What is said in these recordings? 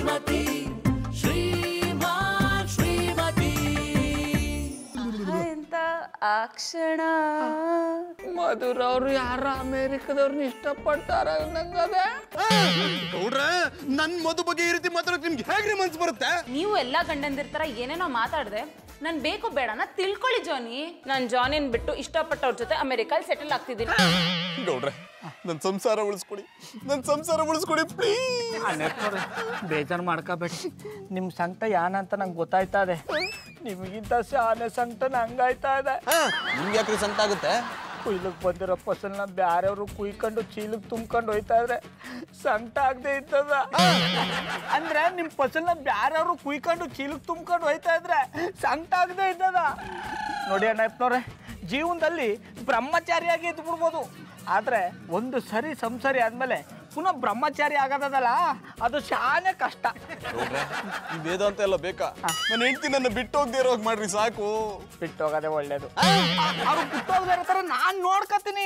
ಶ್ರೀಮತಿ ಶ್ರೀಮಾನ್ ಶ್ರೀಮತಿ ಎಂತ ಆ ಕ್ಷಣ ಮಧುರ ಅವ್ರು ಯಾರ ಅಮೇರಿಕದವ್ರನ್ನ ಇಷ್ಟಪಡ್ತಾರ ನಂಗದ ಗೌಡ್ರ ನನ್ ಮಧು ಬಗ್ಗೆ ಈ ರೀತಿ ಮಾತಾಡಕ್ ನಿಮ್ಗೆ ಹೇಗ್ರಿ ಮನ್ಸು ಬರುತ್ತೆ ನೀವು ಎಲ್ಲ ಗಂಡಂದಿರ ಥರ ಏನೇನೋ ಮಾತಾಡ್ದೆ ನಾನು ಬೇಕು ಬೇಡನ ತಿಳ್ಕೊಳ್ಳಿ ಜಾನಿ ನಾನು ಜಾನಿನ್ ಬಿಟ್ಟು ಇಷ್ಟಪಟ್ಟವ್ರ ಜೊತೆ ಅಮೆರಿಕಲ್ಲಿ ಸೆಟಲ್ ಆಗ್ತಿದ್ದೀನಿ ಗೌಡ್ರೆ ನನ್ ಸಂಸಾರ ಉಳಿಸ್ಕೊಡಿ ನನ್ ಸಂಸಾರ ಉಳಿಸ್ಕೊಡಿ ಪ್ಲೀಸ್ ಅಣ್ಣಪ್ಪವ್ರೆ ಬೇಜಾರು ಮಾಡ್ಕೋಬೇಡಿ ನಿಮ್ಮ ಸಂಕಟ ಯಾನಂತ ನಂಗೆ ಗೊತ್ತಾಯ್ತಾ ಇದೆ ನಿಮಗಿಂತ ಶಾನೆ ಸಂಕಟ ನಂಗಾಯ್ತಾ ಇದೆ ನಿಮ್ಗೆ ಯಾಕ್ರಿ ಸಂಕಟ ಆಗುತ್ತೆ ಕುಯ್ಲಿಕ್ಕೆ ಬಂದಿರೋ ಫಸಲ್ನ ಬ್ಯಾರೆಯವರು ಕುಯ್ಕೊಂಡು ಚೀಲಕ್ಕೆ ತುಂಬ್ಕೊಂಡು ಹೋಯ್ತಾ ಇದ್ರೆ ಸಂಕಟ ಆಗದೆ ಇರ್ತದ ಅಂದ್ರೆ ನಿಮ್ಮ ಫಸಲ್ನ ಬ್ಯಾರೆಯವರು ಕುಯ್ಕೊಂಡು ಚೀಲಕ್ಕೆ ತುಂಬ್ಕೊಂಡು ಹೋಯ್ತಾ ಇದ್ರೆ ಸಂಕಟ ಆಗದೆ ಇದ್ದದ ನೋಡಿ ಅಣ್ಣಪ್ಪನವ್ರೆ ಜೀವನದಲ್ಲಿ ಬ್ರಹ್ಮಚಾರಿಯಾಗಿ ಇದ್ದು ಬಿಡ್ಬೋದು ಆದ್ರೆ ಒಂದು ಸರಿ ಸಂಸಾರಿ ಆದ್ಮೇಲೆ ಪುನಃ ಬ್ರಹ್ಮಚಾರಿ ಆಗೋದಲ್ಲ ಅದು ಶಾನೆ ಕಷ್ಟ ಗೌಡ್ರೆ ಈ ವೇದಾಂತ ಎಲ್ಲ ಬೇಕಾ ನನ್ನ ಹೆಂಡತಿ ನನ್ನ ಬಿಟ್ಟು ಹೋಗದೆ ಇರೋಗ್ ಮಾಡ್ರಿ ಸಾಕು ಬಿಟ್ಟೋಗೋದೇ ಒಳ್ಳೇದು ಅವ್ರು ಬಿಟ್ಟೋಗದೇ ಇರೋ ಥರ ನಾನು ನೋಡ್ಕತೀನಿ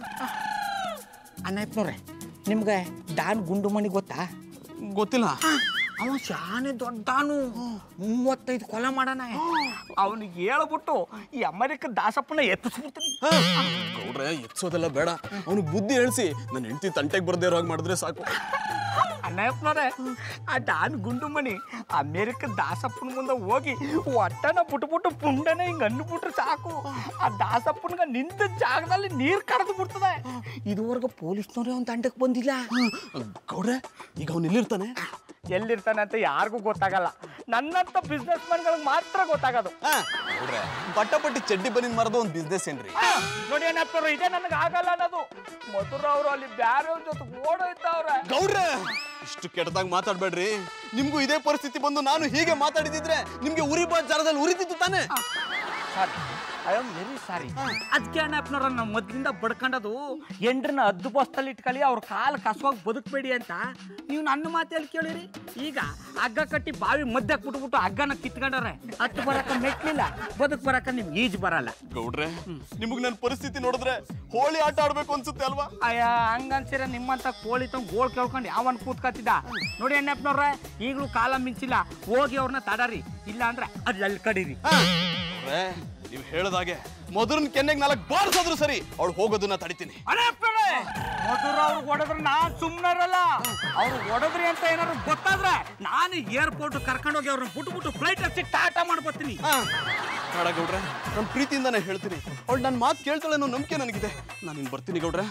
ಅಣ್ಣಪ್ಪನವ್ರೆ ನಿಮ್ಗೆ ಡಾನ್ ಗುಂಡು ಮಣಿ ಗೊತ್ತಾ ಗೊತ್ತಿಲ್ಲ ಅವ ಶಾನೆ ದೊಡ್ಡಾನು ಮೂವತ್ತೈದು ಕೊಲೆ ಮಾಡಣ ಅವನಿಗೆ ಹೇಳ್ಬಿಟ್ಟು ಈ ಅಮೆರಿಕ ದಾಸಪ್ಪನ ಎತ್ತಿಸ್ಬಿಡ್ತೀನಿ ಗೌಡ್ರೆ ಎತ್ಸೋದೆಲ್ಲ ಬೇಡ ಅವ್ನಿಗೆ ಬುದ್ಧಿ ಹೇಳ್ಸಿ ನನ್ನ ಹೆಂಡತಿ ತಂಟೆಗೆ ಬರ್ದೇ ಇರೋ ಹಾಗೆ ಮಾಡಿದ್ರೆ ಸಾಕು ಅಣ್ಣಪ್ಪನವ್ರೆ ಆ ಡಾನ್ ಗುಂಡು ಮಣಿ ಅಮೇರಿಕ ದಾಸಪ್ಪನ ಮುಂದೆ ಹೋಗಿ ಒಟ್ಟನ ಬಿಟ್ಬಿಟ್ಟು ಪುಂಡನ ಹಿಂಗೆ ಅಂದ್ಬಿಟ್ರೆ ಸಾಕು ಆ ದಾಸಪ್ಪನ್ಗ ನಿಂತ ಜಾಗದಲ್ಲಿ ನೀರು ಕಡ್ದು ಬಿಡ್ತದೆ ಇದುವರೆಗೂ ಪೊಲೀಸ್ನವ್ರೆ ಅವ್ನ ತಂಡಕ್ಕೆ ಬಂದಿಲ್ಲ ಗೌಡ್ರೆ ಈಗ ಅವ್ನು ಎಲ್ಲಿರ್ತಾನೆ ಎಲ್ಲಿರ್ತಾನೆ ಅಂತ ಯಾರಿಗೂ ಗೊತ್ತಾಗಲ್ಲ ನನ್ನಂತ ಬಿಸ್ನೆಸ್ ಮ್ಯಾನ್ಗಳಿಗೆ ಮಾತ್ರ ಗೊತ್ತಾಗೋದು ಗೌಡ್ರೆ ಪಟ್ಟಪಟ್ಟಿ ಚಡ್ಡಿ ಬನ್ನಿನ ಮರದ ಒಂದು ಬಿಸ್ನೆಸ್ ಏನ್ರಿ ಆ, ನೋಡಿ ಏನಪ್ಪರು ಇದೇ ನನಗೆ ಆಗಲ್ಲ ಅನ್ನೋದು ಮಧುರ ಅವರು ಅಲ್ಲಿ ಬ್ಯಾರೆ ಜೊತೆ ಓಡೋಯ್ತವ್ರೆ ಗೌಡ್ರೆ ಇಷ್ಟು ಕೆಟ್ಟದಾಗ ಮಾತಾಡ್ಬೇಡ್ರಿ ನಿಮ್ಗೂ ಇದೇ ಪರಿಸ್ಥಿತಿ ಬಂದು ನಾನು ಹೀಗೆ ಮಾತಾಡಿದಿದ್ರೆ ನಿಮ್ಗೆ ಉರಿ ಜಾರದಲ್ಲಿ ಉರಿತಿತ್ತು ತಾನೆ sorry I am very sorry ಅದಕ್ಕೆ ಅಣ್ಣಪ್ಪನವ್ರ ನಾವು ಮೊದ್ಲಿಂದ ಬಡ್ಕೊಂಡದು ಎಂಡ್ರನ್ನ ಹದ್ದು ಬಸ್ತಲ್ಲಿ ಇಟ್ಕೊಳ್ಳಿ ಅವ್ರ ಕಾಲು ಕಸವಾಗಿ ಬದುಕಬೇಡಿ ಅಂತ ನೀವು ನನ್ನ ಮಾತಲ್ಲಿ ಕೇಳಿರಿ ಈಗ ಹಗ್ಗ ಕಟ್ಟಿ ಬಾವಿ ಮಧ್ಯಕ್ಕೆ ಬಿಟ್ಬಿಟ್ಟು ಹಗ್ಗನ ಕಿತ್ಕೊಂಡವ್ರೆ ಹತ್ತು ಬರಕ ಮೆಟ್ಲಿಲ್ಲ ಬದುಕ್ ಬರಕ ನಿಮ್ಗೆ ಈಜು ಬರಲ್ಲ ಗೌಡ್ರೆ ನಿಮಗ್ ನನ್ನ ಪರಿಸ್ಥಿತಿ ನೋಡಿದ್ರೆ ಹೋಳಿ ಆಟ ಆಡ್ಬೇಕು ಅನ್ಸುತ್ತೆ ಅಲ್ವಾ ಅಯ್ಯ ಹಂಗನ್ಸಿರ ನಿಮ್ಮಂತ ಕೋಳಿ ತಂಗ್ ಗೋಳ್ ಕೇಳ್ಕೊಂಡು ಯಾವನ್ ಕೂತ್ಕತ್ತಿದ್ದ ನೋಡಿ ಅಣ್ಣಪ್ಪನವ್ರೆ ಈಗಲೂ ಕಾಲ ಮಿಂಚಿಲ್ಲ ಹೋಗಿ ಅವ್ರನ್ನ ತಡರಿ ಇಲ್ಲ ಅಂದ್ರೆ ಅಲ್ಲಿ ಅಲ್ಲಿ ಕಡೀರಿ ಗೌಡ್ರೆ ನೀವು ಹೇಳ್ದಾಗೆ ಮಧುರನ್ ಕೆನ್ನೆಗೆ ನಾಲ್ಕು ಬಾರಿಸಿದ್ರು ಸರಿ ಅವಳು ಹೋಗೋದನ್ನ ತಡಿತೀನಿ ಅಣ್ಣಪ್ಪನವ್ರೆ ಮಧುರ ಅವ್ರು ಹೊಡೆದ್ರೆ ನಾನ್ ಸುಮ್ಮನೆ ಇರಲ್ಲ ಅವ್ರು ಹೊಡೆದ್ರಿ ಅಂತ ಏನಾದ್ರು ಗೊತ್ತಾದ್ರೆ ನಾನು ಏರ್ಪೋರ್ಟ್ ಕರ್ಕೊಂಡೋಗಿ ಅವ್ರನ್ನ ಬಿಟ್ಟು ಬಿಟ್ಟು ಫ್ಲೈಟ್ ಹಚ್ಚಿ ಟಾಟಾ ಮಾಡ್ಕೊತೀನಿ ಬೇಡ ಗೌಡ್ರೆ ನನ್ನ ಪ್ರೀತಿಯಿಂದಾನೆ ಹೇಳ್ತೀನಿ ಅವಳು ನನ್ನ ಮಾತು ಕೇಳ್ತಾಳೆ ಅನ್ನೋ ನಂಬಿಕೆ ನನಗಿದೆ ನಾನು ಇನ್ನು ಬರ್ತೀನಿ ಗೌಡ್ರೆ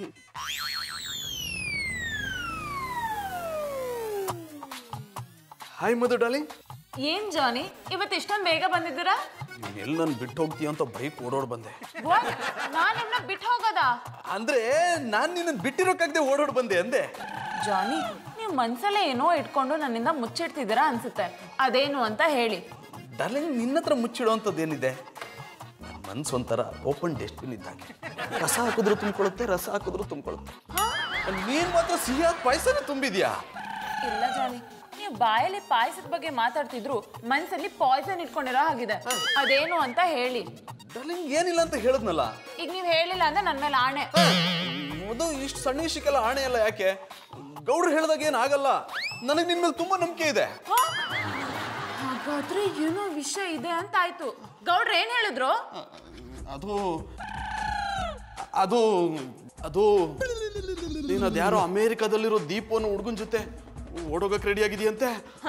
ಹಾಯ್ ಮಧು ಡಾರ್ಲಿಂಗ್ ಏನ್ ಜಾನಿ ಇವತ್ತು ಇಷ್ಟೊಂದು ಬೇಗ ಬಂದಿದ್ದೀರಾ ನೀನು ಎಲ್ಲಿ ನನ್ನ ಬಿಟ್ಟು ಹೋಗ್ತೀಯ ಅಂತ ಬೈಕ್ ಓಡೋಡ್ ಬಂದೆ What? ನಾನ್ ನಿಮ್ನ ಬಿಟ್ಟು ಹೋಗೋದಾ ಅಂದ್ರೆ ನಾನು ನಿನ್ನ ಬಿಟ್ಟಿರೋಕ್ಕಾಗದೆ ಓಡೋಡ್ ಬಂದೆ ಅಂದೆ ಜಾನಿ ನೀವು ಮನ್ಸಲ್ಲೇ ಏನೋ ಇಟ್ಕೊಂಡು ನನ್ನಿಂದ ಮುಚ್ಚಿಡ್ತಿದ್ದೀರಾ ಅನ್ಸುತ್ತೆ ಅದೇನು ಅಂತ ಹೇಳಿ ಡಾರ್ಲಿಂಗ್ ನಿನ್ನ ಹತ್ರ ಮುಚ್ಚಿಡುವಂಥದ್ದು ಏನಿದೆ ನನ್ನ ಮನ್ಸು ಒಂಥರ ಓಪನ್ ಡಸ್ಟ್ಬಿನ್ ಇದ್ದಾಗೆ ಕಸ ಹಾಕಿದ್ರು ತುಂಬಿಕೊಳ್ಳುತ್ತೆ ರಸ ಹಾಕಿದ್ರು ತುಂಬಿಕೊಳ್ಳುತ್ತೆ ನೀನ್ ಮಾತ್ರ ಸಿಹಿಯಾದ ಪಾಯಸನೇ ತುಂಬಿದ್ಯಾ ಇಲ್ಲ ಜಾನಿ ನೀವು ಬಾಯಲ್ಲಿ ಪಾಯಸದ ಬಗ್ಗೆ ಮಾತಾಡ್ತಿದ್ರು ಮನ್ಸಲ್ಲಿ ಪಾಯ್ಸನ್ ಇಟ್ಕೊಂಡಿರೋ ಹಾಗಿದೆ ಅದೇನು ಅಂತ ಹೇಳಿ ಡಾರ್ಲಿಂಗ್ ಏನಿಲ್ಲ ಅಂತ ಹೇಳಿದ್ನಲ್ಲ ಈಗ ನೀವು ಹೇಳಿಲ್ಲ ಅಂದ್ರೆ ನನ್ನ ಮೇಲೆ ಆಣೆ ಅದು ಇಷ್ಟು ಸಣ್ಣ ವಿಷಯಕ್ಕೆಲ್ಲ ಆಣೆ ಅಲ್ಲ ಯಾಕೆ ಗೌಡ್ರು ಹೇಳ್ದಾಗ ಏನಾಗಲ್ಲ ನನಗೆ ನಿನ್ ಮೇಲೆ ತುಂಬಾ ನಂಬಿಕೆ ಇದೆ ಹ? ಹಾಗಾದ್ರೆ ಏನೋ ವಿಷಯ ಇದೆ ಅಂತ ಆಯ್ತು ಗೌಡ್ರ ಏನ್ ಹೇಳಿದ್ರು ಅದು ಅದು ಅದು ನೀನು ಅದ್ಯಾರೋ ಅಮೇರಿಕಾದಲ್ಲಿರೋ ದೀಪವನ್ನು ಹುಡುಗನ ಜೊತೆ ಓಡೋಗಕ್ಕೆ ರೆಡಿ ಆಗಿದೆಯಂತೆ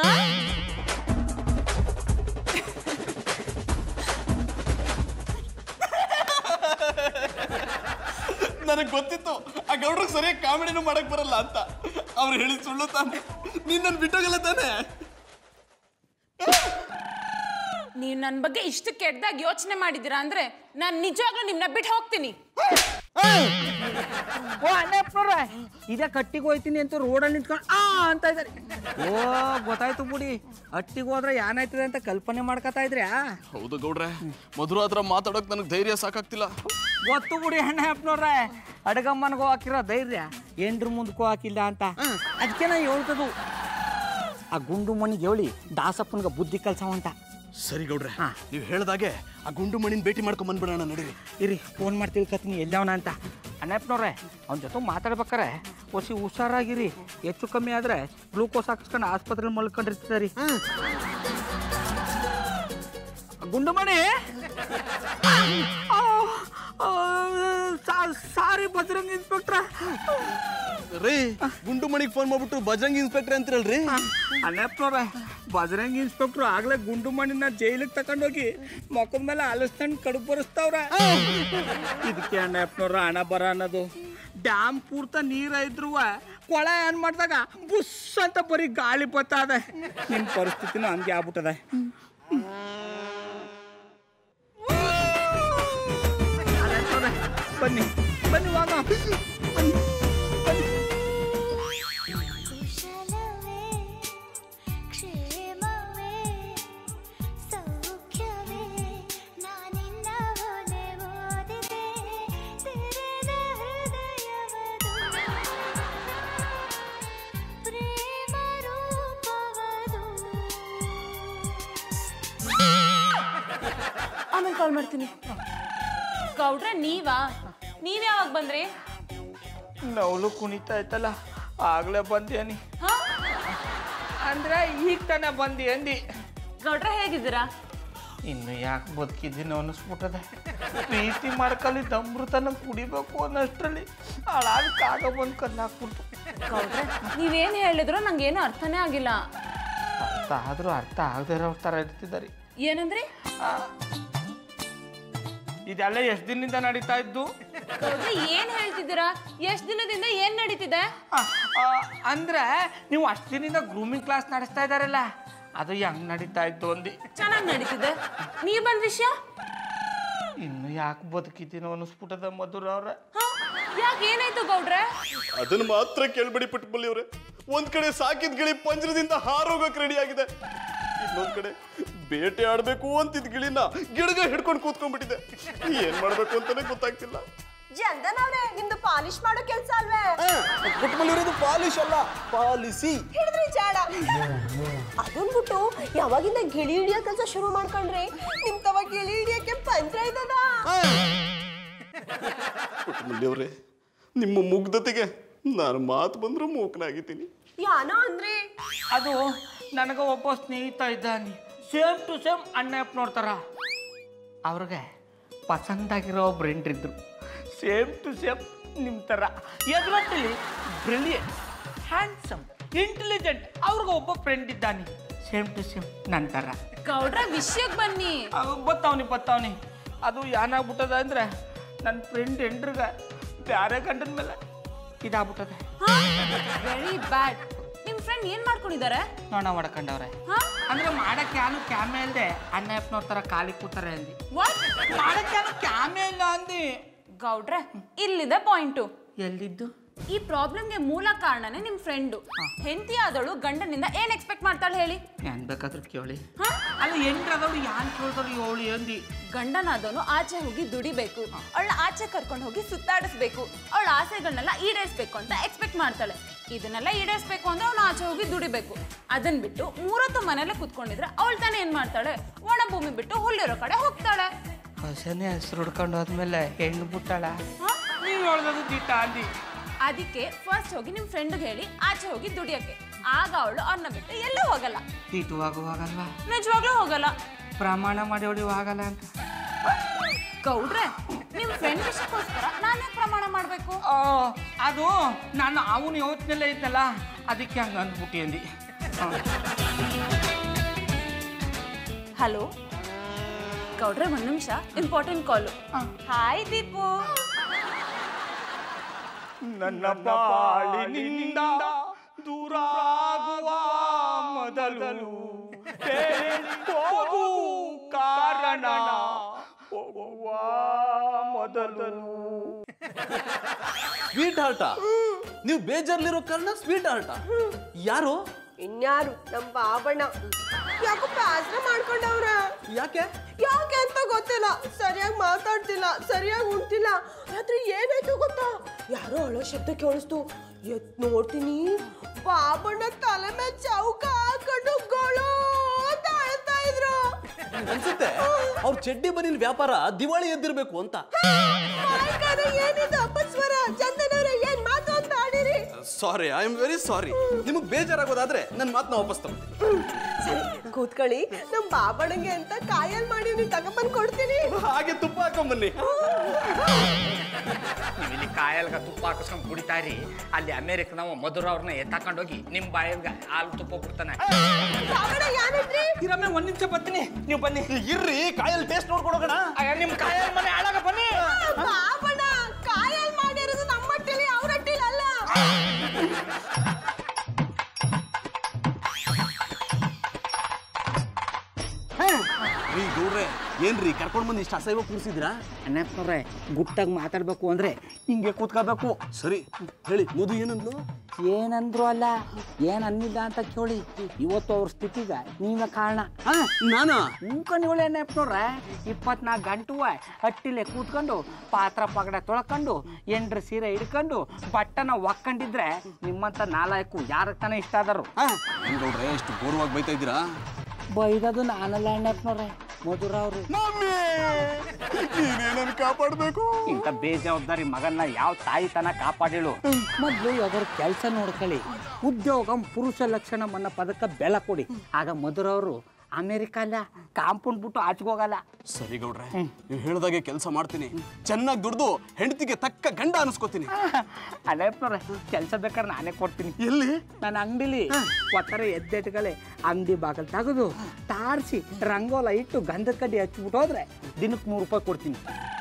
ನನಗೆ ಗೊತ್ತಿತ್ತು ಆ ಗೌಡ್ರಿಗೆ ಸರಿಯಾಗಿ ಕಾಮಿಡಿನೂ ಮಾಡಕ್ ಬರಲ್ಲ ಅಂತ ಅವ್ರು ಹೇಳಿ ಸುಳ್ಳು ತಾನೆ ನೀನ್ ನನ್ನ ಬಿಟ್ಟೋಗಲ್ಲ ತಾನೆ ನೀವ್ ನನ್ ಬಗ್ಗೆ ಇಷ್ಟು ಕೆಟ್ಟದಾಗ ಯೋಚನೆ ಮಾಡಿದ್ದೀರಾ ಅಂದ್ರೆ ನಾನ್ ನಿಜವಾಗ್ಲೂ ನಿಮ್ನ ಬಿಟ್ಟು ಹೋಗ್ತೀನಿ ಓ ಅಣ್ಣಪ್ಪನವ್ರೆ ಇದೇ ಕಟ್ಟಿಗೆ ಹೋಯ್ತೀನಿ ಅಂತ ರೋಡಲ್ಲಿ ನಿಂತ್ಕೊಂಡು ಆ ಅಂತ ಇದ್ದಾರೆ ಓ ಗೊತ್ತಾಯ್ತು ಬಿಡಿ ಹಟ್ಟಿಗೆ ಹೋದ್ರೆ ಏನಾಯ್ತದೆ ಅಂತ ಕಲ್ಪನೆ ಮಾಡ್ಕೊತಾ ಇದ್ರ್ಯಾ ಹೌದು ಗೌಡ್ರೆ ಮಧುರ ಹತ್ರ ಮಾತಾಡೋಕೆ ನನಗೆ ಧೈರ್ಯ ಸಾಕಾಗ್ತಿಲ್ಲ ಗೊತ್ತು ಬಿಡಿ ಅಣ್ಣಪ್ಪನವ್ರೆ ಅಡಗಮ್ಮನಿಗೂ ಹಾಕಿರೋ ಧೈರ್ಯ ಎಂಡ್ರ ಮುಂದಕ್ಕೂ ಹಾಕಿಲ್ಲ ಅಂತ ಅದಕ್ಕೆ ನಾ ಹೇಳ್ತದು ಆ ಗುಂಡು ಮಣಿಗೆ ಹೇಳಿ ದಾಸಪ್ಪನ್ಗ ಬುದ್ಧಿ ಕಲ್ಸವಂತ ಸರಿ ಗೌಡ್ರೆ ನೀವು ಹೇಳ್ದಾಗೆ ಆ ಗುಂಡು ಮಣಿನ ಭೇಟಿ ಮಾಡ್ಕೊಂಡ್ ಬಂದ್ಬಿಡೋಣ ನಡೀರಿ ಇರಿ ಫೋನ್ ಮಾಡಿ ತಿಳ್ಕೊತೀನಿ ಎಲ್ಲವನ ಅಂತ ಅಣ್ಣಪ್ಪನವ್ರೆ ಅವ್ನ ಜೊತೆ ಮಾತಾಡ್ಬೇಕಾರೆ ಒಸಿ ಹುಷಾರಾಗಿರಿ ಹೆಚ್ಚು ಕಮ್ಮಿ ಆದ್ರೆ ಗ್ಲೂಕೋಸ್ ಹಾಕಿಸ್ಕೊಂಡು ಆಸ್ಪತ್ರೆಲಿ ಮಲ್ಕೊಂಡಿರ್ತೀರಿ ಗುಂಡುಮಣಿ ಸಾರಿ ಬಜರಂಗ್ ಇನ್ಸ್ಪೆಕ್ಟ್ರ ರೀ ಗುಂಡು ಮಣಿಗೆ ಫೋನ್ ಮಾಡ್ಬಿಟ್ಟು ಬಜರಂಗ್ ಇನ್ಸ್ಪೆಕ್ಟರ್ ಅಂತಿರಲ್ರಿ ಅಣ್ಣಪ್ಪನವ್ರೆ ಬಜರಂಗ್ ಇನ್ಸ್ಪೆಕ್ಟ್ರು ಆಗ್ಲೇ ಗುಂಡು ಮಣ್ಣಿನ ಜೈಲಿಗೆ ತಕೊಂಡೋಗಿ ಮೊಕದ ಮೇಲೆ ಆಲಿಸ್ತಾಂಡ್ ಕಡುಬು ಬರೆಸ್ತಾವ್ರ ಇದಕ್ಕೆ ಅಣ್ಣಪ್ಪನವ್ರ ಹಣ ಬರ ಅನ್ನೋದು ಡ್ಯಾಮ್ ಪೂರ್ತ ನೀರ ಇದ್ರು ಕೊಳ ಏನ್ ಮಾಡಿದಾಗ ಬುಸ್ ಅಂತ ಬರೀ ಗಾಳಿ ಬರ್ತದೆ ನಿಮ್ ಪರಿಸ್ಥಿತಿನೂ ಹಂಗೆ ಆಗ್ಬಿಟ್ಟದೆ ಅಣ್ಣಪ್ಪನವ್ರೆ, ಬನ್ನಿ ಬನ್ನಿ ವಾಗ ಬನ್ನಿ ಬನ್ನಿ ಕುಶಲವೇ ಕ್ಷೇಮವೇ ಸೌಖ್ಯವೇ ನಾನಿನ್ನ ಒಲೆ ಓದಿದೆ ತೆರೆದ ಹೃದಯವದು ಪ್ರೇಮ ರೂಪವದು ಆಮೇಲೆ ಕಾಲ್ ಮಾಡ್ತೀನಿ ಗೌಡ್ರೆ ನೀವಾ ನೀವ್ ಯಾವಾಗ ಬಂದ್ರಿ ನವಲು ಕುಣಿತಾ ಇತ್ತಲ್ಲ ಆಗ್ಲೇ ಬಂದೇನಿ ಹಾ ಅಂದ್ರೆ ಈಗ ತಾನೇ ಬಂದಿ ಅಂದಿ ಗೌಡ್ರೆ ಹೇಗಿದ್ದೀರಾ ಇನ್ನು ಯಾಕೆ ಬದುಕಿದ್ದೀನಿ ಅನ್ನಿಸ್ಬಿಟ್ಟದೆ ಪ್ರೀತಿ ಮಾಡ್ಕಲಿದ್ದ ಅಮೃತನ ಕುಡಿಬೇಕು ಅನ್ನೋಷ್ಟರಲ್ಲಿ ಹಾಳಾಗಿ ಕಾಗ ಬಂದು ಕಲ್ಲಾಕ್ಬಿಡ್ತು ಗೌಡ್ರೆ ನೀವೇನ್ ಹೇಳಿದ್ರು ನಂಗೇನು ಅರ್ಥನೇ ಆಗಿಲ್ಲ ಅರ್ಥ ಆದ್ರೂ ಅರ್ಥ ಆಗದೆ ಇರೋ ಥರ ಇರ್ತಿದ್ದಾರೆ ಏನಂದ್ರಿ ಇದೆಲ್ಲ ಎಷ್ಟು ದಿನದಿಂದ ನಡೀತಾ ಇದ್ದು ಗೌಡ್ರೆ ಏನ್ ಹೇಳ್ತಿದ್ದೀರಾ ಎಷ್ಟ್ ದಿನದಿಂದ ಏನ್ ನಡೀತಿದೆ ಆ, ಆ, ಅಂದ್ರೆ ನೀವು ಅಷ್ಟು ದಿನದಿಂದ ಗ್ರೂಮಿಂಗ್ ಕ್ಲಾಸ್ ನಡೆಸ್ತಾ ಇದ್ದಾರಲ್ಲ ಅದು ಹೆಂಗ್ ನಡೀತಾ ಇದ್ದು ಅಂದಿ ಚೆನ್ನಾಗ್ ನಡೀತಿದೆ ನೀವ್ ಬಂದ್ ವಿಷಯ ಇನ್ನು ಯಾಕೆ ಬದುಕಿದ್ದೀನೋ ಅನ್ನಿಸ್ಬಿಟ್ಟದ ಮಧುರ ಅವ್ರ ಹಾ ಯಾಕೆ ಏನಾಯ್ತು ಗೌಡ್ರೆ ಅದನ್ನ ಮಾತ್ರ ಕೇಳ್ಬೇಡಿ ಪುಟ್ಬಲ್ಲಿ ಅವ್ರೆ ಒಂದ್ ಕಡೆ ಸಾಕಿದ ಗಿಳಿ ಪಂಜರದಿಂದ ಹಾರೋಗಕ್ ರೆಡಿ ಆಗಿದೆ ಇನ್ನೊಂದ್ ಕಡೆ ಬೇಟೆ ಆಡ್ಬೇಕು ಅಂತಿದ್ ಗಿಳಿನ ಗಿಡಗ ಹಿಡ್ಕೊಂಡು ಕೂತ್ಕೊಂಡ್ಬಿಟ್ಟಿದೆ ಏನ್ ಮಾಡ್ಬೇಕು ಅಂತಾನೆ ಗೊತ್ತಾಗ್ತಿಲ್ಲ ಜಂದನ್ ಅವ್ರೆ ನಿಮ್ದು ಪಾಲಿಶ್ ಮಾಡೋ ಕೆಲ್ಸ ಅಲ್ವೇ ಪುಟ್ಬಲ್ಲಿ ಅವ್ರೆ, ಇದು ಪಾಲಿಶ್ ಅಲ್ಲ ಪಾಲಿಸಿ ಹಿಡಿದ್ರಿ ಜಾಡ ಅದನ್ ಬಿಟ್ಟು ಯಾವಾಗಿಂದ ಗಿಳಿ ಹಿಡಿಯೋ ಕೆಲ್ಸ ಶುರು ಮಾಡ್ಕೊಂಡ್ರಿ ನಿಮ್ ತವ ಗಿಳಿ ಹಿಡಿಯಕ್ಕೆ ಪಂತ್ರ ಇದ್ದದ ಪುಟ್ಬಲ್ಲಿ ಅವ್ರೆ ನಿಮ್ಮ ಮುಗ್ಧತೆಗೆ ನಾನು ಮಾತು ಬಂದ್ರು ಮೂಕನಾಗಿದ್ದೀನಿ ಯಾನೋ ಅಂದ್ರಿ ಅದು ನನಗೆ ಒಬ್ಬ ಸ್ನೇಹಿತ ಇದ್ದಾನೆ ಸೇಮ್ ಟು ಸೇಮ್ ಅಣ್ಣಪ್ಪ ನೋಡ್ತಾರ ಅವ್ರಿಗೆ ಪಸಂದಾಗಿರೋ ಒಬ್ರು ಹೆಂಡ್ರಿದ್ರು ಸೇಮ್ ಟು ಸೇಮ್ ನಿಮ್ಮ ಥರ ಎದುರತ್ತಲ್ಲಿ ಬ್ರಿಲಿಯಂಟ್ ಹ್ಯಾಂಡ್ಸಮ್ ಇಂಟೆಲಿಜೆಂಟ್ ಅವ್ರಿಗೆ ಒಬ್ಬ ಫ್ರೆಂಡ್ ಇದ್ದಾನೆ ಸೇಮ್ ಟು ಸೇಮ್ ನನ್ನ ಥರ ಗೌಡ್ರೆ ವಿಷಯಕ್ ಬನ್ನಿ ಬತ್ತಾವನಿ ಬತ್ತಾವನಿ ಅದು ಏನಾಗ್ಬಿಟ್ಟದ ಅಂದ್ರೆ ನನ್ನ ಫ್ರೆಂಡ್ ಹೆಂಡ್ರಿಗೆ ಬ್ಯಾರೆ ಗಂಡನ ಮೇಲೆ ಇದಾಗ್ಬಿಟ್ಟದೆ ವೆರಿ ಬ್ಯಾಡ್ ನಿಮ್ ಫ್ರೆಂಡ್ ಏನ್ ಮಾಡ್ಕೊಂಡಿದ್ದಾರೆ ನೋಣ ಮಾಡ್ಕೊಂಡವ್ರೆ ಹಾ ಅಂದ್ರೆ ಮಾಡಕ್ಕೆ ಯಾನು ಕ್ಯಾಮೆ ಇಲ್ದೆ ಅಣ್ಣಪ್ಪನವ್ರ ಥರ ಖಾಲಿ ಕೂತಾರೆ ಅಂದಿ ವಾಟ್ ಮಾಡಕ್ಕೆ ಯಾನು ಕ್ಯಾಮೆ ಇಲ್ಲ ಅಂದಿ ಗೌಡ್ರೆ ಇಲ್ಲಿದೆ ಪಾಯಿಂಟು ಎಲ್ಲಿದ್ದು ಈ ಪ್ರಾಬ್ಲಮ್ಗೆ ಮೂಲ ಕಾರಣನೇ ನಿಮ್ ಫ್ರೆಂಡು ಹೆಂಡತಿ ಆದಳು ಗಂಡನಿಂದ ಏನ್ ಎಕ್ಸ್ಪೆಕ್ಟ್ ಮಾಡ್ತಾಳೆ ಹೇಳಿ ಏನ್ ಬೇಕಾದ್ರೂ ಕೇಳಿ ಹಾ ಅಲ್ಲ ಎಂಟ್ರದವ್ರು ಯಾನ್ ಕೇಳ್ತಾರೆ ಏಳು ಅಂದಿ ಗಂಡನಾದವನು ಆಚೆ ಹೋಗಿ ದುಡಿಬೇಕು ಅವಳ ಆಚೆ ಕರ್ಕೊಂಡು ಹೋಗಿ ಸುತ್ತಾಡಿಸ್ಬೇಕು ಅವಳ ಆಸೆಗಳನ್ನೆಲ್ಲ ಈಡೇರಿಸ್ಬೇಕು ಅಂತ ಎಕ್ಸ್ಪೆಕ್ಟ್ ಮಾಡ್ತಾಳೆ ಇದನ್ನೆಲ್ಲ ಈಡೇರಿಸ್ಬೇಕು ಅಂದ್ರೆ ಅವನು ಆಚೆ ಹೋಗಿ ದುಡಿಬೇಕು ಅದನ್ ಬಿಟ್ಟು ಮೂರೊತ್ತು ಮನೇಲೆ ಕುತ್ಕೊಂಡಿದ್ರೆ ಅವಳು ತಾನೇ ಏನ್ ಮಾಡ್ತಾಳೆ ಒಣ ಭೂಮಿ ಬಿಟ್ಟು ಹುಲ್ಲಿರೋ ಕಡೆ ಹೋಗ್ತಾಳೆ ಹೊಸನೇ ಹೆಸರು ಹುಡ್ಕೊಂಡು ಹೋದ್ಮೇಲೆ ಹೆಣ್ಣು ಬಿಟ್ಟಾಳ ಹಾ? ನೀವು ಹೇಳ್ದದು ದಿಟ್ಟ ಅಂದಿ ಅದಕ್ಕೆ ಫಸ್ಟ್ ಹೋಗಿ ನಿಮ್ ಫ್ರೆಂಡ್ಗೆ ಹೇಳಿ ಆಚೆ ಹೋಗಿ ದುಡಿಯಕ್ಕೆ ಆಗ ಅವಳು ಅವ್ರನ್ನ ಬಿಟ್ಟು ಎಲ್ಲೂ ಹೋಗಲ್ಲ ತೀಟುವಾಗುವಾಗಲ್ವಾ ನಿಜವಾಗ್ಲೂ ಹೋಗಲ್ಲ ಪ್ರಮಾಣ ಮಾಡಿ ಹೊಡಿವಾಗಲ್ಲ ಅಂತ ಗೌಡ್ರೆ ನಿಮ್ ಫ್ರೆಂಡ್ ವಿಷಯಕ್ಕೋಸ್ಕರ ನಾನೇ ಪ್ರಮಾಣ ಮಾಡ್ಬೇಕು ಆ, ಅದು ನಾನು ಅವನು ಯೋಚನೆಲ್ಲೇ ಇದ್ದಲ್ಲ ಅದಕ್ಕೆ ಹಂಗ ಅಂದ್ಬಿಟ್ಟು ಅಂದಿ ಹಾ. ಹಲೋ ಗೌಡ್ರೆ ಒಂದ್ ನಿಮಿಷ ಇಂಪಾರ್ಟೆಂಟ್ ಕಾಲು ಹಾಯ್ ದೀಪು ನನ್ನ ಬಾಳಿನಿಂದ ದೂರಾಗುವ ಮೊದಲು ಹೇಳಿ ಹೋಗು ಕಾರಣ ಹೋಗುವ ಮೊದಲು ಸ್ವೀಟ್ ಹಾರ್ಟ ನೀವು ಬೇಜಾರ್ಲಿರೋ ಕಾರಣ ಸ್ವೀಟ್ ಹಾರ್ಟ ಯಾರು ಇನ್ಯಾರು ನಮ್ ಬಾಬಣ್ಣ ಯಾಕೋ ಬೇಸರ ಮಾಡ್ಕೊಂಡವ್ರ ಯಾಕೆ ಯಾಕೆ ಅಂತ ಗೊತ್ತಿಲ್ಲ ಸರಿಯಾಗಿ ಮಾತಾಡ್ತಿಲ್ಲ ಸರಿಯಾಗಿ ಉಣ್ತಿಲ್ಲ ರಾತ್ರಿ ಏನಾಯ್ತು ಗೊತ್ತಾ ಯಾರೋ ಅಳೋ ಶಬ್ದ ಕೇಳಿಸ್ತು ಎತ್ ನೋಡ್ತೀನಿ ಬಾಬಣ್ಣ ತಲೆ ಮೇಲೆ ಚೌಕ ಹಾಕೊಂಡು ಗೊಳೋ ಅಂತ ಅಳ್ತಾ ಇದ್ರು ಅನ್ಸುತ್ತೆ ಅವ್ರ ಚಡ್ಡಿ ಬನಿಲ್ ವ್ಯಾಪಾರ ದಿವಾಳಿ ಎದ್ದಿರ್ಬೇಕು ಅಂತ ಏನಿದು ಅಪಸ್ವರ ಚಂದನವ್ರೆ ಏನ್ ಮಾತು ಅಂತ ಆಡಿರಿ sorry I am very sorry ನಿಮಗೆ ಬೇಜಾರಾಗೋದಾದ್ರೆ ನನ್ನ ಮಾತನ್ನ ವಾಪಸ್ ತಗೊಳ್ತೀನಿ ಕೂತ್ಕೊಳ್ಳಿ ನಮ್ ಬಾಬಣ್ಣಂಗೆ ಅಂತ ಕಾಯಲ್ ಮಾಡಿವ್ನಿ ತಗೊಂಬಂದ್ ಕೊಡ್ತೀನಿ ಹಾಗೆ ತುಪ್ಪ ಹಾಕೊಂಬನ್ನಿ ನೀವು ಇಲ್ಲಿ ಕಾಯಲ್ಗ ತುಪ್ಪ ಹಾಕಿಸ್ಕೊಂಡು ಕುಡಿತಾರಿ ಅಲ್ಲಿ ಅಮೇರಿಕನವ ಮಧುರ ಅವ್ರನ್ನ ಎತ್ತಾಕೊಂಡೋಗಿ ನಿಮ್ಮ ಬಾಯಲ್ಗ ಹಾಲು ತುಪ್ಪ ಬಿಡ್ತಾನೆ ಬಾಬಣ್ಣ ಯಾರಿದ್ರಿ ಇರಮ್ಮೆ ಒಂದ್ ನಿಮಿಷ ಬರ್ತೀನಿ ನೀವು ಬನ್ನಿ ಇರ್ರಿ ಕಾಯಲ್ಲಿ ಟೇಸ್ಟ್ ನೋಡ್ಕೊಡೋಣ ಅಯ್ಯ, ನಿಮ್ ಕಾಯಲ್ ಮನೆ ಹಾಳಾಗ ಬನ್ನಿ ಬಾಬಣ್ಣ ಕಾಯಲ್ ಮಾಡಿರೋದು ನಮ್ಮ ಹಟ್ಟಿಲಿ ಅವ್ರ ಹಟ್ಟಿಲಿ ಅಲ್ಲ ರೀ ಗೌಡ್ರೆ ಏನ್ರಿ ಕರ್ಕೊಂಡ್ ಬಂದು ಇಷ್ಟು ಅಸಹ್ಯ ಕೂರಿಸಿದ್ರಾ ಅಣ್ಣಪ್ಪನವ್ರೆ ಗುಟ್ಟಾಗಿ ಮಾತಾಡ್ಬೇಕು ಅಂದ್ರೆ ಹಿಂಗೆ ಕೂತ್ಕೋಬೇಕು ಸರಿ ಹೇಳಿ ಮಧು ಏನಂದ್ಲು ಏನಂದ್ರು ಅಲ್ಲ ಏನ್ ಅನ್ನಿಲ್ಲ ಅಂತ ಕೇಳಿ ಇವತ್ತು ಅವ್ರ ಸ್ಥಿತಿಗ ನೀವೇ ಕಾರಣ ಹಾ ನಾನಾ ಮುಂಕಣಿಗಳು ಏನಪ್ಪನವ್ರೆ ಇಪ್ಪತ್ನಾಲ್ಕು ಗಂಟು ಹಟ್ಟಿಲೆ ಕೂತ್ಕೊಂಡು ಪಾತ್ರ ಪಗಡ ತೊಳ್ಕೊಂಡು ಎಂಡ್ರ ಸೀರೆ ಹಿಡ್ಕೊಂಡು ಬಟ್ಟನ ಒಕ್ಕೊಂಡಿದ್ರೆ ನಿಮ್ಮಂತ ನಾಲ್ಕು ಯಾರ ತಾನೇ ಇಷ್ಟ ಆದರು ಹಾ ಏನ್ ಗೌಡ್ರೆ ಇಷ್ಟು ಘೋರವಾಗಿ ಬೈತಾ ಇದ್ದೀರಾ ಬೈದದು ನಾನಲ್ಲ ಅಣ್ಣಪ್ಪನವ್ರೆ ಮಧುರ ಅವರು ನೀನೇನನ್ನು ಕಾಪಾಡಬೇಕು ಇಂಥ ಬೇಜವಾಬ್ದಾರಿ ಮಗನ್ನ ಯಾವ ತಾಯಿ ತನ ಕಾಪಾಡಿಳು ಮೊದಲು ಯಾವ್ದಾದ್ರು ಕೆಲಸ ನೋಡ್ಕೊಳ್ಳಿ ಉದ್ಯೋಗ ಪುರುಷ ಲಕ್ಷಣ ಮನ್ನ ಪದಕ ಬೆಲ ಕೊಡಿ ಆಗ ಮಧುರ ಅವರು ಅಮೇರಿಕ ಅಲ್ಲ ಕಾಂಪೌಂಡ್ ಬಿಟ್ಟು ಆಚೆಗೋಗಲ್ಲ ಸರಿ ಗೌಡ್ರೆ ನೀವು ಹೇಳ್ದಾಗೆ ಕೆಲಸ ಮಾಡ್ತೀನಿ ಚೆನ್ನಾಗಿ ದುಡ್ದು ಹೆಂಡತಿಗೆ ತಕ್ಕ ಗಂಡ ಅನ್ಸ್ಕೋತೀನಿ ಅಲ್ಲಪ್ಪನವ್ರೆ ಕೆಲಸ ಬೇಕಾದ್ರೆ ನಾನೇ ಕೊಡ್ತೀನಿ ಎಲ್ಲಿ ನನ್ನ ಅಂಗಡಿಲಿ ಒತ್ತಾರೆ ಎದ್ದೆಟ್ಗಳೇ ಅಂಗಡಿ ಬಾಗಿಲು ತೆಗೆದು ತಾರಿಸಿ ರಂಗೋಲ ಇಟ್ಟು ಗಂಧದ ಕಡ್ಡಿ ಹಚ್ಬಿಟ್ಟು ಹೋದ್ರೆ ದಿನಕ್ಕೆ ನೂರು ರೂಪಾಯಿ ಕೊಡ್ತೀನಿ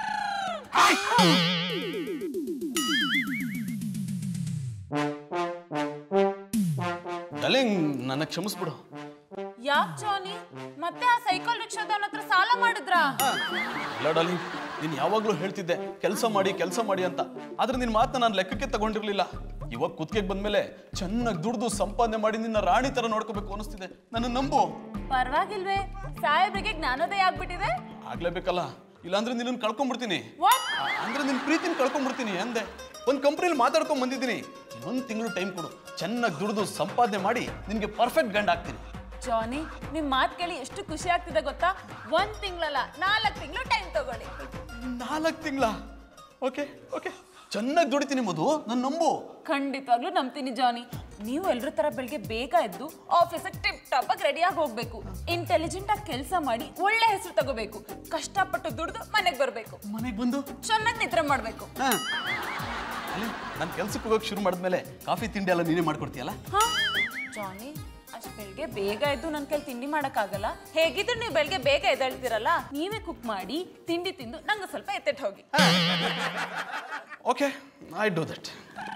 ಡಲಿಂಗ್ ನನ್ನ ಕ್ಷಮಿಸ್ಬಿಡು ಯಾಕೆ ಜಾನಿ ಮತ್ತೆ ಆ ಸೈಕಲ್ ರಿಕ್ಷಾದವನ ಹತ್ರ ಸಾಲ ಮಾಡಿದ್ರಾ ಇಲ್ಲ ಡಾರ್ಲಿಂಗ್ ನೀನು ಯಾವಾಗಲೂ ಹೇಳ್ತಿದ್ದೆ ಕೆಲಸ ಮಾಡಿ ಕೆಲಸ ಮಾಡಿ ಅಂತ ಆದ್ರೆ ನಿನ್ನ ಮಾತನ್ನ ನಾನು ಲೆಕ್ಕಕ್ಕೆ ತಗೊಂಡಿರ್ಲಿಲ್ಲ ಇವಾಗ ಕುತ್ತಿಗೆಗೆ ಬಂದ್ಮೇಲೆ ಚೆನ್ನಾಗಿ ದುಡ್ದು ಸಂಪಾದನೆ ಮಾಡಿ ನಿನ್ನ ರಾಣಿ ತರ ನೋಡ್ಕೋಬೇಕು ಅನಿಸ್ತಿದೆ ನನ್ನ ನಂಬು ಪರವಾಗಿಲ್ವೇ ಸಾಹೇಬ್ರಿಗೆ ಜ್ಞಾನೋದಯ ಆಗ್ಬಿಟ್ಟಿದೆ ಆಗ್ಲೇಬೇಕಲ್ಲ ಇಲ್ಲಾಂದ್ರೆ ನಿನ್ನನ್ನು ಕಳ್ಕೊಂಡ್ಬಿಡ್ತೀನಿ ವಾಟ್ ಅಂದ್ರೆ ನಿನ್ನ ಪ್ರೀತಿನ ಕಳ್ಕೊಂಡ್ಬಿಡ್ತೀನಿ ಅಂದೆ ಒಂದು ಕಂಪ್ನಿಲಿ ಮಾತಾಡ್ಕೊಂಡ್ ಬಂದಿದ್ದೀನಿ ಇನ್ನೊಂದು ತಿಂಗಳು ಟೈಮ್ ಕೊಡು ಚೆನ್ನಾಗಿ ದುಡ್ದು ಸಂಪಾದನೆ ಮಾಡಿ ನಿನಗೆ ಪರ್ಫೆಕ್ಟ್ ಗಂಡ ಆಗ್ತೀನಿ ಜಾನಿ ನಿಮ್ ಮಾತ್ ಕೇಳಿ ಎಷ್ಟು ಖುಷಿ ಆಗ್ತಿದೆ ಗೊತ್ತಾ ಒಂದ್ ತಿಂಗಳಲ್ಲ ನಾಲ್ಕು ತಿಂಗಳು ಟೈಮ್ ತಗೊಳ್ಳಿ ನಾಲ್ಕು ತಿಂಗಳ ಓಕೆ ಓಕೆ ಚೆನ್ನಾಗಿ ದುಡಿತೀನಿ ಮಧು ನನ್ನ ನಂಬು ಖಂಡಿತವಾಗ್ಲೂ ನಂಬ್ತೀನಿ ಜಾನಿ ನೀವು ಎಲ್ರ ತರ ಬೆಳಿಗ್ಗೆ ಬೇಗ ಎದ್ದು ಆಫೀಸಿಗೆ ಟಿಪ್ ಟಾಪ್ ಆಗಿ ರೆಡಿಯಾಗಿ ಹೋಗ್ಬೇಕು ಇಂಟೆಲಿಜೆಂಟ್ ಆಗಿ ಕೆಲಸ ಮಾಡಿ ಒಳ್ಳೆ ಹೆಸರು ತಗೋಬೇಕು ಕಷ್ಟಪಟ್ಟು ದುಡ್ದು ಮನೆಗೆ ಬರಬೇಕು ಮನೆಗೆ ಬಂದು ಚೆನ್ನಾಗಿ ನಿದ್ರೆ ಮಾಡಬೇಕು ಅಲ್ಲಿ ನಾನು ಕೆಲ್ಸಕ್ಕೆ ಹೋಗೋಕೆ ಶುರು ಮಾಡಿದ್ಮೇಲೆ ಕಾಫಿ ತಿಂಡಿ ಎಲ್ಲ ನೀನೇ ಮಾಡ್ಕೊಡ್ತೀಯಲ್ಲ ಹಾ ಜಾನಿ ಅಷ್ಟ್ ಬೆಳಿಗ್ಗೆ ಬೇಗ ಎದ್ದು ನನ್ನ ಕೈಲಿ ತಿಂಡಿ ಮಾಡಕ್ಕಾಗಲ್ಲ ಹೇಗಿದ್ರು ನೀವು ಬೆಳಿಗ್ಗೆ ಬೇಗ ಎದ್ದೇಳ್ತಿರಲ್ಲ ನೀವೇ ಕುಕ್ ಮಾಡಿ ತಿಂಡಿ ತಿಂದು ನಂಗೆ ಸ್ವಲ್ಪ ಎತ್ತೆಟ್ಟು ಹೋಗಿ ಓಕೆ ಐ ಡೂ ದಟ್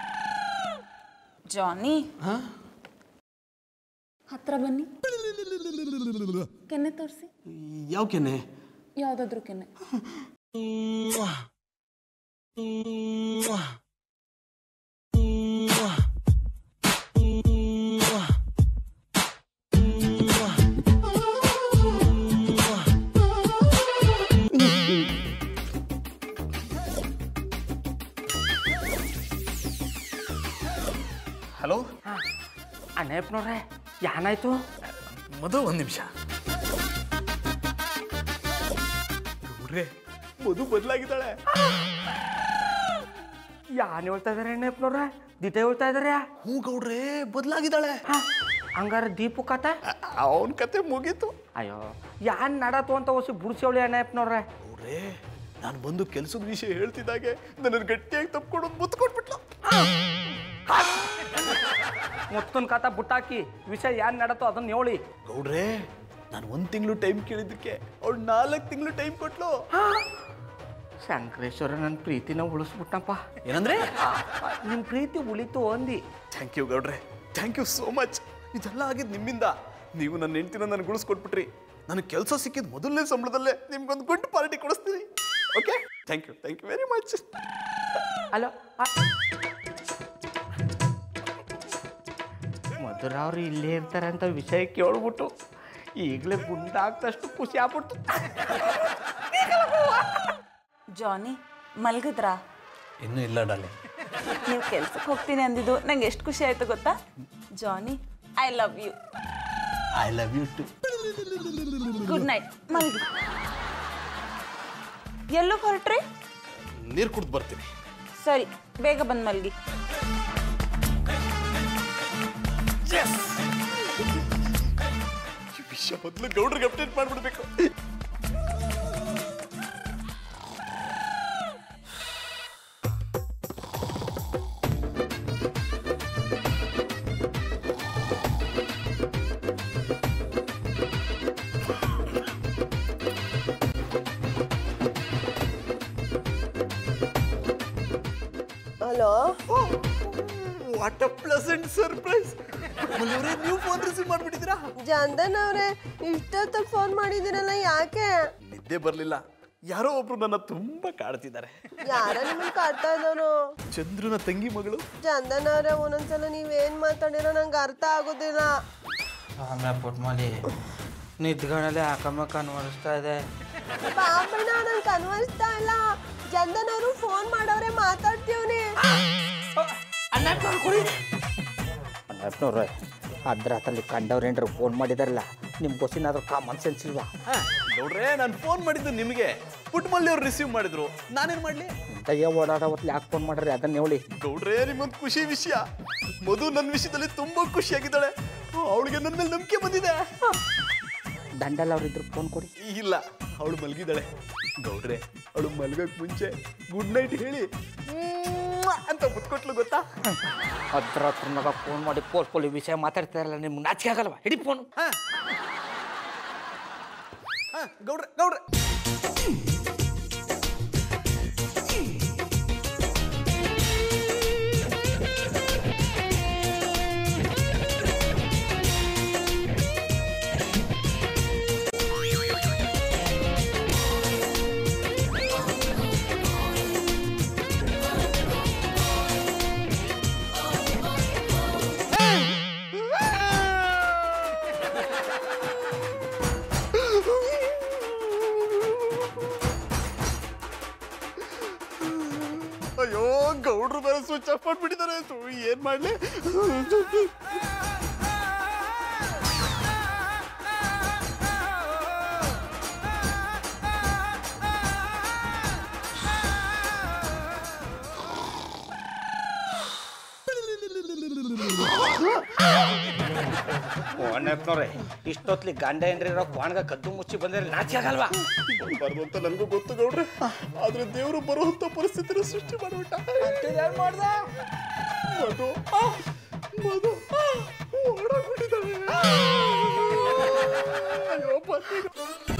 ಜಾನಿ ಹತ್ರ ಬನ್ನಿ ಕೆನ್ನೆ ತೋರಿಸಿ ಯಾವ ಕೆನೆ ಯಾವ್ದಾದ್ರು ಕೆನ್ನೆ ಹಲೋ ಅಣ್ಣಪ್ಪನವ್ರೆ ಏನಾಯ್ತು ಮಧು ಒಂದು ನಿಮಿಷ ನೋಡ್ರೆ ಮಧು ಬದಲಾಗಿದ್ದಾಳೆ ಯಾನ್ ಹೇಳ್ತಾ ಇದಾರೆ ಅಣ್ಣಪ್ಪನವ್ರೆ ದಿಟ ಹೇಳ್ತಾ ಇದಾರೆ ಹ್ಞೂ ಗೌಡ್ರೆ ಬದಲಾಗಿದ್ದಾಳೆ ಹಂಗಾರ ದೀಪು ಕತೆ ಅವನ ಕತೆ ಮುಗೀತು ಅಯ್ಯೋ ಯಾನ್ ನಡತು ಅಂತ ಹೊಸಿ ಬುಡ್ಸೋಳಿ ಅಣ್ಣಪ್ಪನವ್ರೆ ಗೌಡ್ರೆ ನಾನು ಬಂದು ಕೆಲಸದ ವಿಷಯ ಹೇಳ್ತಿದ್ದಾಗೆ ನನ್ನ ಗಟ್ಟಿಯಾಗಿ ತಪ್ಕೊಂಡು ಮುತ್ತು ಕೊಟ್ಬಿಟ್ಲು ಮುತ್ತನ್ ಕಥ ಬುಟ್ಟಾಕಿ ವಿಷಯ ಯಾನ್ ನಡತೋ ಅದನ್ನ ಹೇಳಿ ಗೌಡ್ರೆ ನಾನು ಒಂದು ತಿಂಗಳು ಟೈಮ್ ಕೇಳಿದ್ದಕ್ಕೆ ಅವ್ಳು ನಾಲ್ಕು ತಿಂಗಳು ಟೈಮ್ ಕೊಟ್ಲು ಶಂಕರೇಶ್ವರ ನನ್ನ ಪ್ರೀತಿನ ಉಳಿಸ್ಬಿಟ್ಟಪ್ಪ ಏನಂದ್ರೆ ನಿಮ್ಮ ಪ್ರೀತಿ ಉಳಿತು ಅಂದಿ ಥ್ಯಾಂಕ್ ಯು ಗೌಡ್ರೆ ಥ್ಯಾಂಕ್ ಯು ಸೋ ಮಚ್ ಇದೆಲ್ಲ ಆಗಿದ್ದು ನಿಮ್ಮಿಂದ ನೀವು ನನ್ನ ಹೆಂಡ್ತಿನ ನನಗೆ ಉಳಿಸ್ಕೊಟ್ಬಿಟ್ರಿ ನನಗೆ ಕೆಲಸ ಸಿಕ್ಕಿದ ಮೊದಲನೇ ಸಂಬಳದಲ್ಲೇ ನಿಮ್ಗೊಂದು ಗುಡ್ ಪಾರ್ಟಿ ಕೊಡಿಸ್ತೀನಿ okay thank you thank you very much hello Madhura ಅವ್ರು ಇಲ್ಲೇ ಇರ್ತಾರೆ ಅಂತ ವಿಷಯ ಕೇಳ್ಬಿಟ್ಟು ಈಗಲೇ ಗುಂಡಾಗ್ತಷ್ಟು ಖುಷಿ ಆಗ್ಬಿಟ್ಟು ಜಾನಿ ಮಲ್ಗಿದ್ರಾ ಇನ್ನೂ ಇಲ್ಲ ಡಾಲೆ ನೀವು ಕೆಲ್ಸಕ್ಕೆ ಹೋಗ್ತೀನಿ ಅಂದಿದ್ದು ನಂಗೆ ಎಷ್ಟು ಖುಷಿ ಆಯ್ತು ಗೊತ್ತಾ ಜಾನಿ I love you I love you too good night ಮಲ್ಗಿ ಎಲ್ಲೂ ಹೊರಟ್ರಿ ನೀರು ಕುಡ್ದು ಬರ್ತೀನಿ ಸರಿ ಬೇಗ ಬಂದ್ ಮಲ್ಗಿ ಈ ವಿಷಯ ಮೊದಲು ಗೌಡ್ರಿಗೆ ಅಪ್ಡೇಟ್ ಮಾಡ್ಬಿಡ್ಬೇಕು hello what a pleasant surprise ನೀವು ಫೋನ್ ರಿಸೀವ್ ಮಾಡ್ಬಿಟ್ಟಿದ್ದೀರಾ ಜಂದನ್ ಅವ್ರೆ ಇಷ್ಟೊತ್ತ ಫೋನ್ ಮಾಡಿದಿರಲ್ಲ ಯಾಕೆ ನಿದ್ದೆ ಬರಲಿಲ್ಲ ಯಾರೋ ಒಬ್ರು ನನ್ನ ತುಂಬಾ ಕಾಡ್ತಿದ್ದಾರೆ ಯಾರ ನಿಮ್ಮನ್ ಕಾಡ್ತಾ ಇದ್ದವನು ಚಂದ್ರನ ತಂಗಿ ಮಗಳು ಚಂದನ್ ಅವ್ರೆ ಒಂದೊಂದ್ಸಲ ನೀವೇನ್ ಮಾತಾಡಿರೋ ನಂಗೆ ಅರ್ಥ ಆಗೋದಿಲ್ಲ ಆಮೇಲೆ ಪುಟ್ಮಲಿ ನಿದ್ಗಣಲೆ ಅಕ್ಕಮ್ಮಕ್ಕ ಅನ್ವರಿಸ್ತಾ ಇದೆ ಪಾಪಣ್ಣ ನಂಗೆ ಕನ್ವರ್ಸ್ತಾ ಇಲ್ಲ ಚಂದನ್ ಅವರು ಫೋನ್ ಮಾಡವ್ರೆ ಮಾತಾಡ್ತೀವ್ನಿ ಅಣ್ಣಪ್ಪನವ್ರೆ ಅದ್ರ ಹತ್ತಲ್ಲಿ ಕಂಡವ್ರೇನ್ರು ಫೋನ್ ಮಾಡಿದಾರಲ್ಲ ನಿಮ್ಮ ಬಸ್ಸಿನಾದ್ರೂ ಕಾಮನ್ ಸೆನ್ಸ್ ಇಲ್ವಾ ನೋಡ್ರೆ ನಾನು ಫೋನ್ ಮಾಡಿದ್ದು ನಿಮಗೆ ಪುಟ್ಮಲ್ಲಿ ಅವ್ರು ರಿಸೀವ್ ಮಾಡಿದ್ರು ನಾನೇನ್ ಮಾಡ್ಲಿ ಇಂಥಯ್ಯ ಓಡಾಡೋ ಹೊತ್ಲಿ ಯಾಕೆ ಫೋನ್ ಮಾಡ್ರಿ ಅದನ್ನ ಹೇಳಿ ಗೌಡ್ರೆ ನಿಮ್ಮೊಂದು ಖುಷಿ ವಿಷಯ ಮಧು ನನ್ನ ವಿಷಯದಲ್ಲಿ ತುಂಬಾ ಖುಷಿಯಾಗಿದ್ದಾಳೆ ಅವಳಿಗೆ ನನ್ನ ಮೇಲೆ ನಂಬಿಕೆ ಬಂದಿದೆ ದಂಡಲ್ ಅವ್ರಿದ್ರು ಫೋನ್ ಕೊಡಿ ಇಲ್ಲ ಅವಳು ಮಲಗಿದ್ದಾಳೆ ಗೌಡ್ರೆ ಅವಳು ಮಲಗಕ್ ಮುಂಚೆ ಗುಡ್ ನೈಟ್ ಹೇಳಿ ಮ್ವಾ ಅಂತ ಮುತ್ಕೊಟ್ಲು ಗೊತ್ತಾ ಅದ್ರ ಹತ್ರನಾಗ ಫೋನ್ ಮಾಡಿ ಪೋಲ್ ಪೋಲಿ ವಿಷಯ ಮಾತಾಡ್ತಾರಲ್ಲ ನಿಮ್ಗೆ ನಾಚಿಕೆ ಆಗಲ್ವಾ ಹಿಡಿ ಫೋನ್ ಹಾ ಹಾ ಗೌಡ್ರೆ ಗೌಡ್ರೆ ಅಯ್ಯೋ ಗೌಡ್ರು ಬೇರೆ ಸ್ವಿಚ್ ಆಫ್ ಮಾಡ್ಬಿಟ್ಟಿದ್ದಾರೆ ಸೊ ಏನ್ ಮಾಡ್ಲಿ ಅಣ್ಣಪ್ಪನವ್ರೆ ಇಷ್ಟೊತ್ಲಿ ಗಂಡ ಏನ್ರಿ ಇರೋ ಕ್ವಾಣ್ಗ ಕದ್ದು ಮುಚ್ಚಿ ಬಂದ್ರೆ ನಾಚಿಕೆ ಆಗಲ್ವಾ ಬರ್ಬಾರ್ದು ಅಂತ ನನಗೂ ಗೊತ್ತು ಗೌಡ್ರೆ ಆದ್ರೆ ದೇವರು ಬರುವಂತ ಪರಿಸ್ಥಿತಿನ ಸೃಷ್ಟಿ ಮಾಡ್ಬಿಟ್ಟ ಮಾಡ್ದ ಮಧು ಆ, ಮಧು ಆ, ಓಡೋಗ್ಬಿಟ್ಟಿದ್ದಾಳೆ. ಅಯ್ಯೋ ಬರ್ತೀನಿ.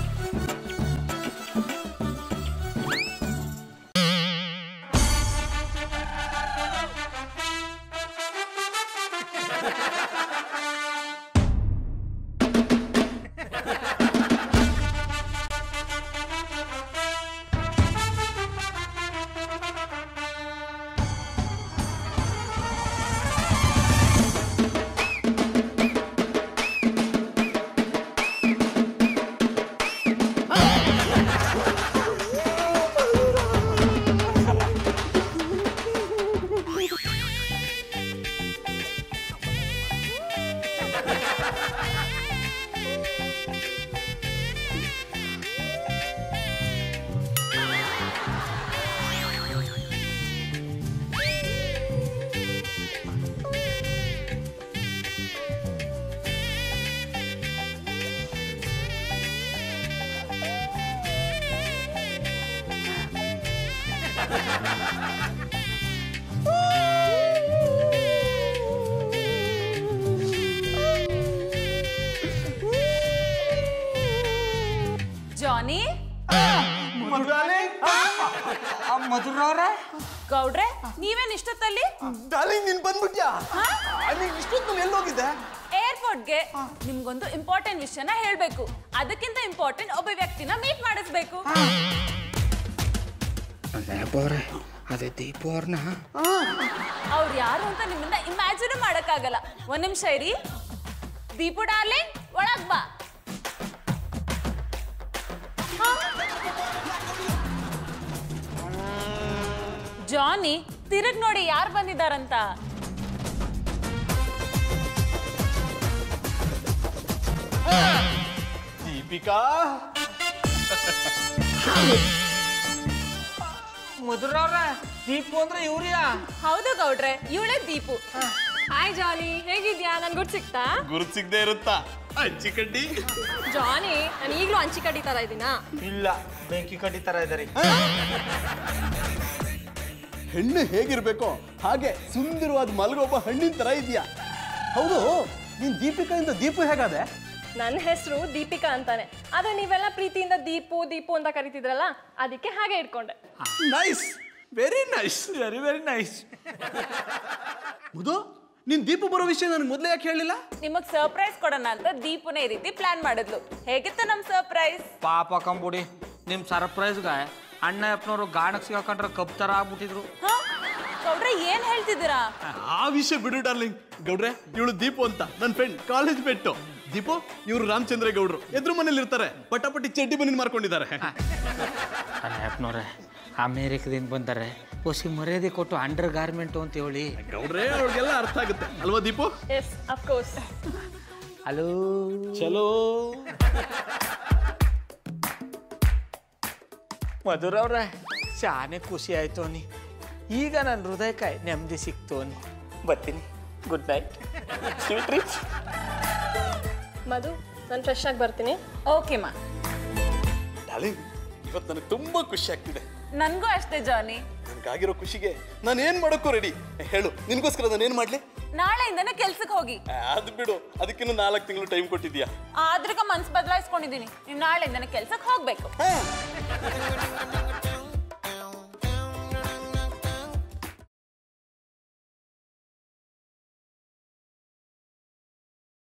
ಜಾನಿ ಮಧುರವ್ರೆ ಗೌಡ್ರೆ ನೀವೇನ್ ಇಷ್ಟೊತ್ತಲ್ಲಿ ಡಾರ್ಲಿಂಗ್ ನೀನ್ ಬಂದ್ಬಿಟ್ಯಾ ನೀನ್ ಇಷ್ಟೊತ್ತು ಎಲ್ಲೋಗಿದ್ದೆ ಏರ್ಪೋರ್ಟ್ಗೆ ನಿಮ್ಗೊಂದು ಇಂಪಾರ್ಟೆಂಟ್ ವಿಷಯನ ಹೇಳ್ಬೇಕು ಅದಕ್ಕಿಂತ ಇಂಪಾರ್ಟೆಂಟ್ ಒಬ್ಬ ವ್ಯಕ್ತಿನ ಮೀಟ್ ಮಾಡಿಸ್ಬೇಕು ನೆನಪವ್ರೆ ಅದೇ ದೀಪ ಅವ್ರನ್ನ ಅವ್ರು ಯಾರು ಅಂತ ನಿಮ್ಮಿಂದ ಇಮ್ಯಾಜಿನ್ ಮಾಡಕ್ಕಾಗಲ್ಲ ಒಂದ್ ನಿಮಿಷ ಇರಿ ದೀಪು ಡಾರ್ಲಿಂಗ್ ಒಳಗ್ ಬಾ ಜಾನಿ ತಿರುಗ್ ನೋಡಿ ಯಾರು ಬಂದಿದಾರಂತ ದೀಪಿಕಾ ಮಧುರವ್ರೆ ದೀಪು ಅಂದ್ರೆ ಇವ್ರಿಯಾ ಹೌದು ಗೌಡ್ರೆ ಇವಳೇ ದೀಪು ಹಾಯ್ ಜಾನಿ ಹೇಗಿದ್ಯಾ ನನ್ ಗುಡ್ ಸಿಕ್ತಾ ಗುರುತ್ ಸಿಗದೆ ಇರುತ್ತಾ ಅಚ್ಚಿ ಕಡ್ಡಿ ಜಾನಿ ನಾನು ಈಗಲೂ ಹಂಚಿ ಕಡ್ಡಿ ತರ ಇದೀನಾ ಇಲ್ಲ ಬೆಂಕಿ ಕಡ್ಡಿ ತರ ಇದಾರೆ ಹೆಣ್ಣು ಹೇಗಿರ್ಬೇಕೋ ಹಾಗೆ ಸುಂದರವಾದ ಮಲಗೊಬ್ಬ ಹಣ್ಣಿನ ತರ ಇದೆಯಾ ಹೌದು ನೀನ್ ದೀಪಿಕಾಯಿಂದ ದೀಪು ಹೇಗಾದೆ ನನ್ನ ಹೆಸರು ದೀಪಿಕಾ ಅಂತಾನೆ ಆದ್ರೆ ನೀವೆಲ್ಲ ಪ್ರೀತಿಯಿಂದ ದೀಪು ದೀಪು ಅಂತ ಕರಿತಿದ್ರಲ್ಲ ಅದಕ್ಕೆ ಹಾಗೆ ಇಟ್ಕೊಂಡೆ nice very nice very very nice ಮುದು ನೀನ್ ದೀಪು ಬರೋ ವಿಷಯ ನನಗೆ ಮೊದಲೇ ಯಾಕೆ ಹೇಳಿಲ್ಲ ನಿಮಗ್ ಸರ್ಪ್ರೈಸ್ ಕೊಡೋಣ ಅಂತ ದೀಪುನೇ ಈ ರೀತಿ ಪ್ಲಾನ್ ಮಾಡಿದ್ಲು ಹೇಗಿತ್ತು ನಮ್ ಸರ್ಪ್ರೈಸ್ ಪಾಪ ಕಂಬುಡಿ ನಿಮ್ ಸರ್ಪ್ರೈಸ್ಗೆ ಅಣ್ಣ ಅಪ್ಪನವರು ಗಾಣಕ್ ಸಿಗಾಕೊಂಡ್ರೆ ಕಬ್ ತರ ಆಗ್ಬಿಟ್ಟಿದ್ರು ಗೌಡ್ರೆ ಏನ್ ಹೇಳ್ತಿದ್ದೀರಾ ಆ ವಿಷಯ ಬಿಡು ಡಾರ್ಲಿಂಗ್ ಗೌಡ್ರೆ ಇವಳು ದೀಪು ಅಂತ ನನ್ನ ಫ್ರೆಂಡ್ ಕಾಲೇಜ್ ಬೆಟ್ಟು ದೀಪು ಇವರು ರಾಮಚಂದ್ರ ಗೌಡ್ರು ಎದುರು ಮನೇಲಿ ಇರ್ತಾರೆ ಪಟಾಪಟಿ ಚಡ್ಡಿ ಬನ್ನಿ ಮಾಡ್ಕೊಂಡಿದ್ದಾರೆ ಅಣ್ಣ ಅಪ್ಪನವ್ರೆ ಅಮೇರಿಕದಿಂದ ಬಂದರೆ ಹೊಸಿ ಮರ್ಯಾದೆ ಕೊಟ್ಟು ಅಂಡರ್ ಗಾರ್ಮೆಂಟು ಅಂತ ಹೇಳಿ ಗೌಡ್ರೆ ಅವ್ರಿಗೆಲ್ಲ ಅರ್ಥ ಆಗುತ್ತೆ ಅಲ್ವಾ ದೀಪು ಎಸ್ ಅಫ್ಕೋರ್ಸ್ ಹಲೋ ಚಲೋ ಮಧುರವ್ರೆ ಶಾನೆ ಖುಷಿ ಆಯ್ತು ನೀ ಈಗ ನನ್ನ ಹೃದಯಕ್ಕೆ ನೆಮ್ಮದಿ ಸಿಕ್ತು ಅನ್ನಿ ಬರ್ತೀನಿ good night sweet rich Madhu ನಾನು ಫ್ರೆಶ್ ಆಗಿ ಬರ್ತೀನಿ ಓಕೆ ಮಾ ಡಾರ್ಲಿಂಗ್ ಇವತ್ತು ನನಗೆ ತುಂಬಾ ಖುಷಿ ಆಗ್ತಿದೆ ನನ್ಗೂ ಅಷ್ಟೇ ಜಾನಿ ನನಗಾಗಿರೋ ಖುಷಿಗೆ ನಾನು ಏನ್ ಮಾಡೋಕ್ಕೂ ರೆಡಿ ಹೇಳು ನಿನ್ಗೋಸ್ಕರ ನಾನು ಏನ್ ಮಾಡ್ಲಿ ನಾಳೆಯಿಂದನೇ ಕೆಲ್ಸಕ್ಕೆ ಹೋಗಿ ಅದು ಬಿಡು ಅದಕ್ಕಿನ್ನೂ ನಾಲ್ಕು ತಿಂಗಳು ಟೈಮ್ ಕೊಟ್ಟಿದ್ಯಾ ಆದ್ರಿಗ ಮನ್ಸ್ ಬದಲಾಯಿಸ್ಕೊಂಡಿದೀನಿ ನೀವು ನಾಳೆಯಿಂದನೇ ಕೆಲ್ಸಕ್ಕೆ ಹೋಗ್ಬೇಕು